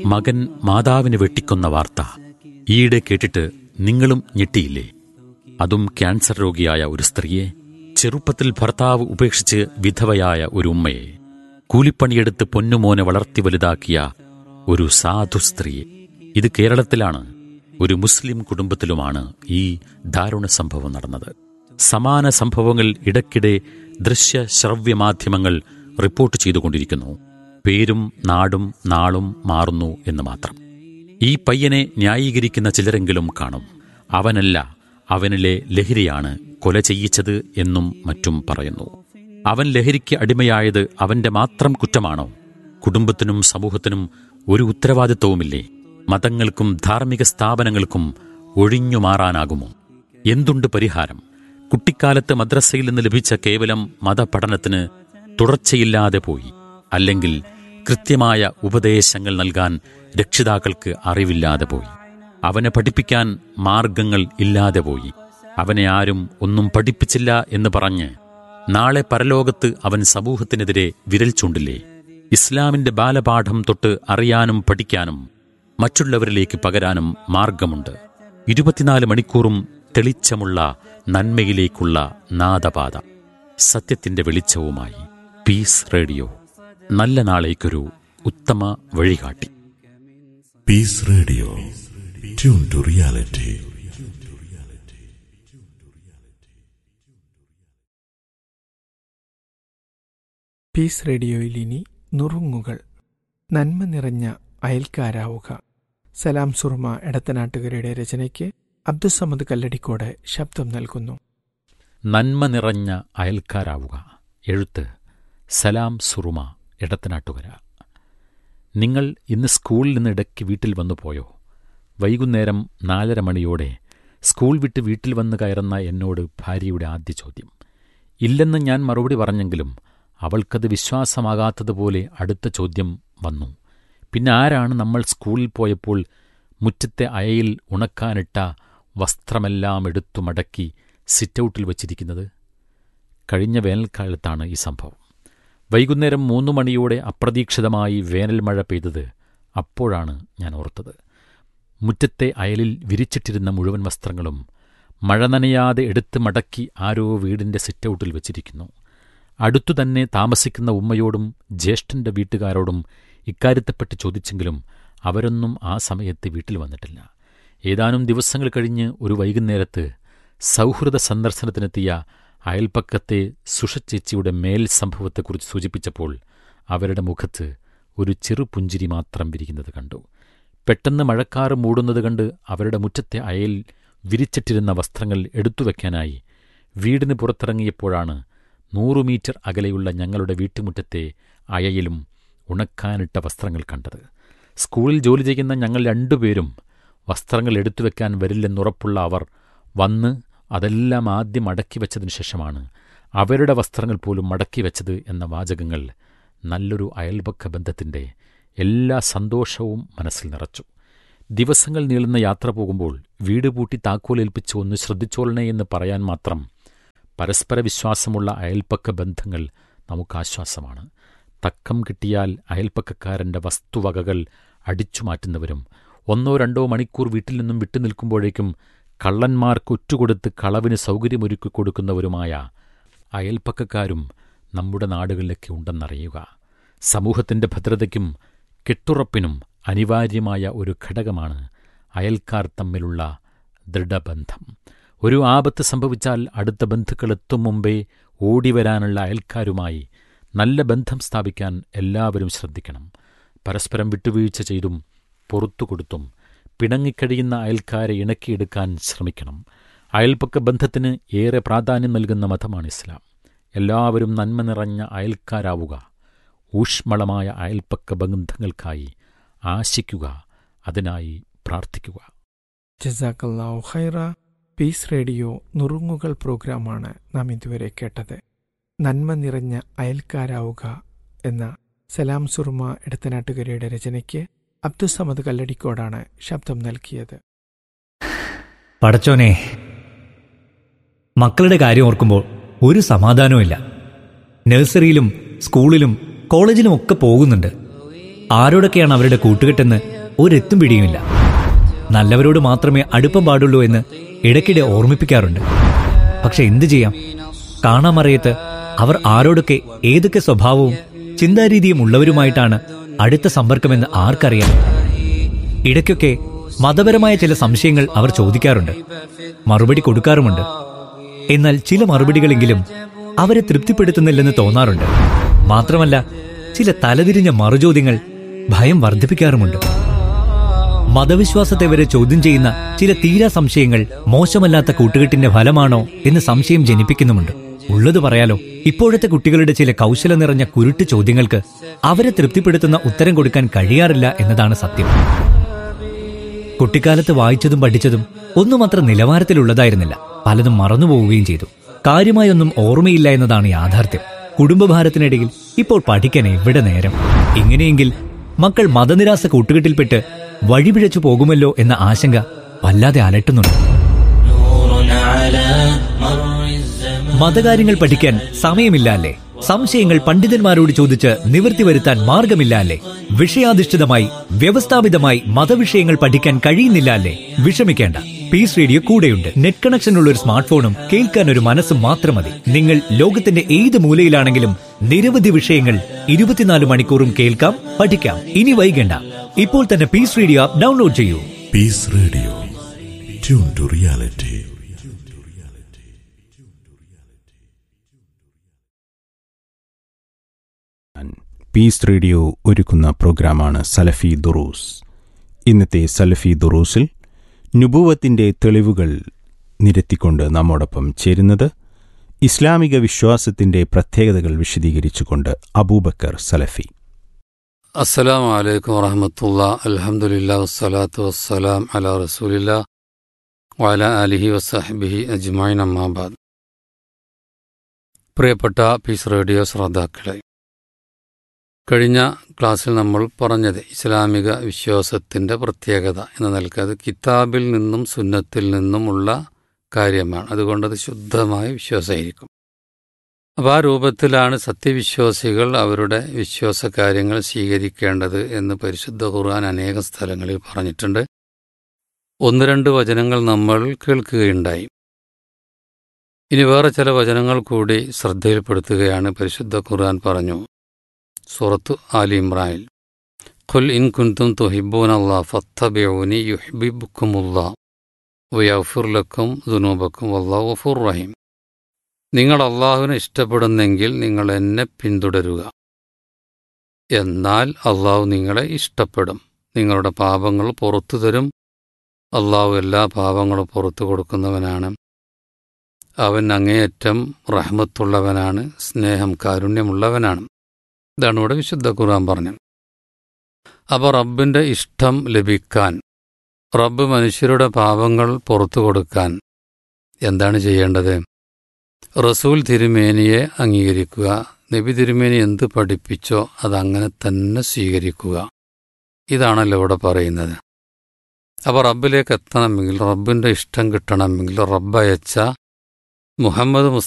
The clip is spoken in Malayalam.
മകൻ മാതാവിനെ വെട്ടിക്കൊന്ന വാർത്ത ഈയിടെ കേട്ടിട്ട് നിങ്ങളും ഞെട്ടിയില്ലേ അതും ക്യാൻസർ രോഗിയായ ഒരു സ്ത്രീയെ ചെറുപ്പത്തിൽ ഭർത്താവ് ഉപേക്ഷിച്ച് വിധവയായ ഒരു ഉമ്മയെ കൂലിപ്പണിയെടുത്ത് പൊന്നുമോനെ വളർത്തി വലുതാക്കിയ ഒരു സാധു സ്ത്രീയെ ഇത് കേരളത്തിലാണ് ഒരു മുസ്ലിം കുടുംബത്തിലുമാണ് ഈ ദാരുണ സംഭവം നടന്നത് സമാന സംഭവങ്ങൾ ഇടയ്ക്കിടെ ദൃശ്യ ശ്രവ്യ മാധ്യമങ്ങൾ റിപ്പോർട്ട് ചെയ്തുകൊണ്ടിരിക്കുന്നു പേരും നാടും നാളും മാറുന്നു എന്ന് മാത്രം ഈ പയ്യനെ ന്യായീകരിക്കുന്ന ചിലരെങ്കിലും കാണും അവനല്ല അവനിലെ ലഹരിയാണ് കൊല ചെയ്യിച്ചത് എന്നും മറ്റും പറയുന്നു അവൻ ലഹരിക്ക് അടിമയായത് അവന്റെ മാത്രം കുറ്റമാണോ കുടുംബത്തിനും സമൂഹത്തിനും ഒരു ഉത്തരവാദിത്വവുമില്ലേ മതങ്ങൾക്കും ധാർമ്മിക സ്ഥാപനങ്ങൾക്കും ഒഴിഞ്ഞു മാറാനാകുമോ എന്തുണ്ട് പരിഹാരം കുട്ടിക്കാലത്ത് മദ്രസയിൽ നിന്ന് ലഭിച്ച കേവലം മതപഠനത്തിന് തുടർച്ചയില്ലാതെ പോയി അല്ലെങ്കിൽ കൃത്യമായ ഉപദേശങ്ങൾ നൽകാൻ രക്ഷിതാക്കൾക്ക് അറിവില്ലാതെ പോയി അവനെ പഠിപ്പിക്കാൻ മാർഗങ്ങൾ ഇല്ലാതെ പോയി അവനെ ആരും ഒന്നും പഠിപ്പിച്ചില്ല എന്ന് പറഞ്ഞ് നാളെ പരലോകത്ത് അവൻ സമൂഹത്തിനെതിരെ വിരൽ ചൂണ്ടില്ലേ ഇസ്ലാമിന്റെ ബാലപാഠം തൊട്ട് അറിയാനും പഠിക്കാനും മറ്റുള്ളവരിലേക്ക് പകരാനും മാർഗമുണ്ട് ഇരുപത്തിനാല് മണിക്കൂറും തെളിച്ചമുള്ള നന്മയിലേക്കുള്ള നാദപാത സത്യത്തിന്റെ വെളിച്ചവുമായി പീസ് റേഡിയോ നല്ല നാളേക്കൊരു ഉത്തമ വഴികാട്ടി peace radio tune to reality peace റേഡിയോയിൽ ഇനി നുറുങ്ങുകൾ നന്മ നിറഞ്ഞ അയൽക്കാരാവുക സലാം സുർമ എടത്തനാട്ടുകരയുടെ രചനയ്ക്ക് അബ്ദുസമദ് കല്ലടിക്കോട് ശബ്ദം നൽകുന്നു നന്മ നിറഞ്ഞ അയൽക്കാരാവുക എഴുത്ത് സലാം സുറുമ ഇടത്തനാട്ടുകര നിങ്ങൾ ഇന്ന് സ്കൂളിൽ നിന്ന് ഇടയ്ക്ക് വീട്ടിൽ വന്നു പോയോ വൈകുന്നേരം നാലര മണിയോടെ സ്കൂൾ വിട്ട് വീട്ടിൽ വന്ന് കയറുന്ന എന്നോട് ഭാര്യയുടെ ആദ്യ ചോദ്യം ഇല്ലെന്ന് ഞാൻ മറുപടി പറഞ്ഞെങ്കിലും അവൾക്കത് വിശ്വാസമാകാത്തതുപോലെ അടുത്ത ചോദ്യം വന്നു പിന്നെ ആരാണ് നമ്മൾ സ്കൂളിൽ പോയപ്പോൾ മുറ്റത്തെ അയയിൽ ഉണക്കാനിട്ട വസ്ത്രമെല്ലാം എടുത്തു മടക്കി സിറ്റൗട്ടിൽ വച്ചിരിക്കുന്നത് കഴിഞ്ഞ വേനൽക്കാലത്താണ് ഈ സംഭവം വൈകുന്നേരം മൂന്നു മണിയോടെ അപ്രതീക്ഷിതമായി വേനൽ മഴ പെയ്തത് അപ്പോഴാണ് ഞാൻ ഓർത്തത് മുറ്റത്തെ അയലിൽ വിരിച്ചിട്ടിരുന്ന മുഴുവൻ വസ്ത്രങ്ങളും മഴ നനയാതെ എടുത്ത് മടക്കി ആരോ വീടിന്റെ സിറ്റൗട്ടിൽ വച്ചിരിക്കുന്നു അടുത്തുതന്നെ താമസിക്കുന്ന ഉമ്മയോടും ജ്യേഷ്ഠന്റെ വീട്ടുകാരോടും ഇക്കാര്യത്തെപ്പറ്റി ചോദിച്ചെങ്കിലും അവരൊന്നും ആ സമയത്ത് വീട്ടിൽ വന്നിട്ടില്ല ഏതാനും ദിവസങ്ങൾ കഴിഞ്ഞ് ഒരു വൈകുന്നേരത്ത് സൗഹൃദ സന്ദർശനത്തിനെത്തിയ അയൽപ്പക്കത്തെ സുഷച്ചേച്ചിയുടെ മേൽ സംഭവത്തെക്കുറിച്ച് സൂചിപ്പിച്ചപ്പോൾ അവരുടെ മുഖത്ത് ഒരു ചെറുപുഞ്ചിരി മാത്രം വിരിക്കുന്നത് കണ്ടു പെട്ടെന്ന് മഴക്കാറ് മൂടുന്നത് കണ്ട് അവരുടെ മുറ്റത്തെ അയൽ വിരിച്ചിട്ടിരുന്ന വസ്ത്രങ്ങൾ എടുത്തുവെക്കാനായി വീടിന് പുറത്തിറങ്ങിയപ്പോഴാണ് നൂറു മീറ്റർ അകലെയുള്ള ഞങ്ങളുടെ വീട്ടുമുറ്റത്തെ അയയിലും ഉണക്കാനിട്ട വസ്ത്രങ്ങൾ കണ്ടത് സ്കൂളിൽ ജോലി ചെയ്യുന്ന ഞങ്ങൾ രണ്ടുപേരും വസ്ത്രങ്ങൾ എടുത്തുവെക്കാൻ വരില്ലെന്നുറപ്പുള്ള അവർ വന്ന് അതെല്ലാം ആദ്യം മടക്കി വെച്ചതിനു ശേഷമാണ് അവരുടെ വസ്ത്രങ്ങൾ പോലും മടക്കി വെച്ചത് എന്ന വാചകങ്ങൾ നല്ലൊരു അയൽപക്ക ബന്ധത്തിന്റെ എല്ലാ സന്തോഷവും മനസ്സിൽ നിറച്ചു ദിവസങ്ങൾ നീളുന്ന യാത്ര പോകുമ്പോൾ വീട് പൂട്ടി താക്കോലേൽപ്പിച്ച് ഒന്ന് ശ്രദ്ധിച്ചോളണേ എന്ന് പറയാൻ മാത്രം പരസ്പര വിശ്വാസമുള്ള അയൽപ്പക്ക ബന്ധങ്ങൾ നമുക്കാശ്വാസമാണ് തക്കം കിട്ടിയാൽ അയൽപ്പക്കക്കാരന്റെ വസ്തുവകകൾ അടിച്ചുമാറ്റുന്നവരും ഒന്നോ രണ്ടോ മണിക്കൂർ വീട്ടിൽ നിന്നും വിട്ടുനിൽക്കുമ്പോഴേക്കും കള്ളന്മാർക്ക് ഒറ്റുകൊടുത്ത് കളവിന് സൗകര്യമൊരുക്കി കൊടുക്കുന്നവരുമായ അയൽപ്പക്കക്കാരും നമ്മുടെ നാടുകളിലൊക്കെ ഉണ്ടെന്നറിയുക സമൂഹത്തിന്റെ ഭദ്രതയ്ക്കും കെട്ടുറപ്പിനും അനിവാര്യമായ ഒരു ഘടകമാണ് അയൽക്കാർ തമ്മിലുള്ള ദൃഢബന്ധം ഒരു ആപത്ത് സംഭവിച്ചാൽ അടുത്ത ബന്ധുക്കൾ എത്തും മുമ്പേ ഓടിവരാനുള്ള അയൽക്കാരുമായി നല്ല ബന്ധം സ്ഥാപിക്കാൻ എല്ലാവരും ശ്രദ്ധിക്കണം പരസ്പരം വിട്ടുവീഴ്ച ചെയ്തും പുറത്തു കൊടുത്തും പിണങ്ങിക്കഴിയുന്ന അയൽക്കാരെ ഇണക്കിയെടുക്കാൻ ശ്രമിക്കണം അയൽപ്പക്ക ബന്ധത്തിന് ഏറെ പ്രാധാന്യം നൽകുന്ന മതമാണ് ഇസ്ലാം എല്ലാവരും നന്മ നിറഞ്ഞ അയൽക്കാരാവുക ഊഷ്മളമായ അയൽപ്പക്ക ബന്ധങ്ങൾക്കായി ആശിക്കുക അതിനായി പ്രാർത്ഥിക്കുക ജസാക്കല്ലാഹു ഖൈറ പീസ് റേഡിയോ നുറുങ്ങുകൾ പ്രോഗ്രാമാണ് നാം ഇതുവരെ കേട്ടത് നന്മ നിറഞ്ഞ അയൽക്കാരാവുക എന്ന സലാം സുർമ എടത്തനാട്ടുകരയുടെ രചനയ്ക്ക് അബ്ദുസമദ് കല്ലടിക്കോടാണ് ശബ്ദം നൽകിയത് പടച്ചോനെ മക്കളുടെ കാര്യം ഓർക്കുമ്പോൾ ഒരു സമാധാനവുമില്ല നഴ്സറിയിലും സ്കൂളിലും കോളേജിലും ഒക്കെ പോകുന്നുണ്ട് ആരോടൊക്കെയാണ് അവരുടെ കൂട്ടുകെട്ടെന്ന് ഒരെത്തും പിടിയുമില്ല നല്ലവരോട് മാത്രമേ അടുപ്പം പാടുള്ളൂ എന്ന് ഇടയ്ക്കിടെ ഓർമ്മിപ്പിക്കാറുണ്ട് പക്ഷെ എന്തു ചെയ്യാം കാണാമറിയത്ത് അവർ ആരോടൊക്കെ ഏതൊക്കെ സ്വഭാവവും ചിന്താരീതിയും ഉള്ളവരുമായിട്ടാണ് അടുത്ത സമ്പർക്കമെന്ന് ആർക്കറിയാം ഇടയ്ക്കൊക്കെ മതപരമായ ചില സംശയങ്ങൾ അവർ ചോദിക്കാറുണ്ട് മറുപടി കൊടുക്കാറുമുണ്ട് എന്നാൽ ചില മറുപടികളെങ്കിലും അവരെ തൃപ്തിപ്പെടുത്തുന്നില്ലെന്ന് തോന്നാറുണ്ട് മാത്രമല്ല ചില തലതിരിഞ്ഞ മറുചോദ്യങ്ങൾ ഭയം വർദ്ധിപ്പിക്കാറുമുണ്ട് മതവിശ്വാസത്തെ വരെ ചോദ്യം ചെയ്യുന്ന ചില തീരാ സംശയങ്ങൾ മോശമല്ലാത്ത കൂട്ടുകെട്ടിന്റെ ഫലമാണോ എന്ന് സംശയം ജനിപ്പിക്കുന്നുമുണ്ട് ഉള്ളത് പറയാലോ ഇപ്പോഴത്തെ കുട്ടികളുടെ ചില കൗശലം നിറഞ്ഞ കുരുട്ട് ചോദ്യങ്ങൾക്ക് അവരെ തൃപ്തിപ്പെടുത്തുന്ന ഉത്തരം കൊടുക്കാൻ കഴിയാറില്ല എന്നതാണ് സത്യം കുട്ടിക്കാലത്ത് വായിച്ചതും പഠിച്ചതും ഒന്നും അത്ര നിലവാരത്തിലുള്ളതായിരുന്നില്ല പലതും മറന്നുപോവുകയും ചെയ്തു കാര്യമായൊന്നും ഓർമ്മയില്ല എന്നതാണ് യാഥാർത്ഥ്യം കുടുംബഭാരത്തിനിടയിൽ ഇപ്പോൾ പഠിക്കാൻ എവിടെ നേരം ഇങ്ങനെയെങ്കിൽ മക്കൾ മതനിരാസ കൂട്ടുകെട്ടിൽപ്പെട്ട് വഴിപിഴച്ചു പോകുമല്ലോ എന്ന ആശങ്ക വല്ലാതെ അലട്ടുന്നുണ്ട് മതകാര്യങ്ങൾ പഠിക്കാൻ സമയമില്ല അല്ലേ സംശയങ്ങൾ പണ്ഡിതന്മാരോട് ചോദിച്ച് നിവൃത്തി വരുത്താൻ മാർഗമില്ല അല്ലേ വിഷയാധിഷ്ഠിതമായി വ്യവസ്ഥാപിതമായി മതവിഷയങ്ങൾ പഠിക്കാൻ കഴിയുന്നില്ല അല്ലേ വിഷമിക്കേണ്ട പീസ് റേഡിയോ കൂടെയുണ്ട് നെറ്റ് കണക്ഷൻ ഉള്ള ഒരു സ്മാർട്ട് ഫോണും കേൾക്കാൻ ഒരു മനസ്സും മാത്രം മതി നിങ്ങൾ ലോകത്തിന്റെ ഏത് മൂലയിലാണെങ്കിലും നിരവധി വിഷയങ്ങൾ ഇരുപത്തിനാല് മണിക്കൂറും കേൾക്കാം പഠിക്കാം ഇനി വൈകേണ്ട ഇപ്പോൾ തന്നെ പീസ് റേഡിയോ ആപ്പ് ഡൗൺലോഡ് ചെയ്യൂ Peace Radio. Tune to reality. Peace radio ഒരുക്കുന്ന പ്രോഗ്രാമാണ് സലഫി ദുറൂസ് ഇന്നത്തെ സലഫി ദുറൂസിൽ നുബൂവത്തിൻ്റെ തെളിവുകൾ നിരത്തിക്കൊണ്ട് നമ്മോടൊപ്പം ചേരുന്നത് ഇസ്ലാമിക വിശ്വാസത്തിൻ്റെ പ്രത്യേകതകൾ വിശദീകരിച്ചുകൊണ്ട് അബൂബക്കർ സലഫി അസ്സലാമു അലൈക്കും വറഹമത്തുള്ള അൽഹംദുലില്ലാ വസ്സലാത്തു വസ്സലാം അലാ റസൂലില്ലാ വഅല അലിഹി വസഹബിഹി അജ്മൈൻ അമ്മാബാദ് പ്രിയപ്പെട്ട പീസ് റേഡിയോ ശ്രോതാക്കളെ കഴിഞ്ഞ ക്ലാസ്സിൽ നമ്മൾ പറഞ്ഞത് ഇസ്ലാമിക വിശ്വാസത്തിൻ്റെ പ്രത്യേകത എന്ന നിലക്കത് കിതാബിൽ നിന്നും സുന്നത്തിൽ നിന്നുമുള്ള കാര്യമാണ് അതുകൊണ്ടത് ശുദ്ധമായ വിശ്വാസമായിരിക്കും അപ്പോൾ ആ രൂപത്തിലാണ് സത്യവിശ്വാസികൾ അവരുടെ വിശ്വാസ കാര്യങ്ങൾ സ്വീകരിക്കേണ്ടത് എന്ന് പരിശുദ്ധ ഖുർആൻ അനേക സ്ഥലങ്ങളിൽ പറഞ്ഞിട്ടുണ്ട് ഒന്ന് രണ്ട് വചനങ്ങൾ നമ്മൾ കേൾക്കുകയുണ്ടായി ഇനി വേറെ ചില വചനങ്ങൾ കൂടി ശ്രദ്ധയിൽപ്പെടുത്തുകയാണ് പരിശുദ്ധ ഖുർആൻ പറഞ്ഞു സൂറത്ത് ആലി ഇമ്രാനിൽ ഖുൽ ഇൻ കുന്തും തുഹിബൂൻ അള്ളാ ഫത്തബിഊനി യുഹിബിബുക്കുമുല്ലാ വയഫുർ ലക്കും ദുനൂബക്കും വല്ലാഹു ഗഫൂർ റഹീം നിങ്ങൾ അള്ളാഹുവിനെ ഇഷ്ടപ്പെടുന്നെങ്കിൽ നിങ്ങൾ എന്നെ പിന്തുടരുക എന്നാൽ അള്ളാഹു നിങ്ങളെ ഇഷ്ടപ്പെടും നിങ്ങളുടെ പാപങ്ങൾ പുറത്തു തരും അള്ളാഹു എല്ലാ പാപങ്ങളും പുറത്തു കൊടുക്കുന്നവനാണ് അവൻ അങ്ങേയറ്റം റഹ്മത്തുള്ളവനാണ് സ്നേഹം കാരുണ്യമുള്ളവനാണ് ഇതാണ് ഇവിടെ വിശുദ്ധ ഖുർആൻ പറഞ്ഞത് അപ്പോൾ റബ്ബിൻ്റെ ഇഷ്ടം ലഭിക്കാൻ റബ്ബ് മനുഷ്യരുടെ പാപങ്ങൾ പുറത്തു കൊടുക്കാൻ എന്താണ് ചെയ്യേണ്ടത് റസൂൽ തിരുമേനിയെ അംഗീകരിക്കുക നബി തിരുമേനി എന്ത് പഠിപ്പിച്ചോ അതങ്ങനെ തന്നെ സ്വീകരിക്കുക ഇതാണല്ലോ ഇവിടെ പറയുന്നത് അപ്പോൾ റബ്ബിലേക്ക് എത്തണമെങ്കിൽ റബ്ബിൻ്റെ ഇഷ്ടം കിട്ടണമെങ്കിൽ റബ്ബ് അയച്ച മുഹമ്മദ് മുസ്തഫ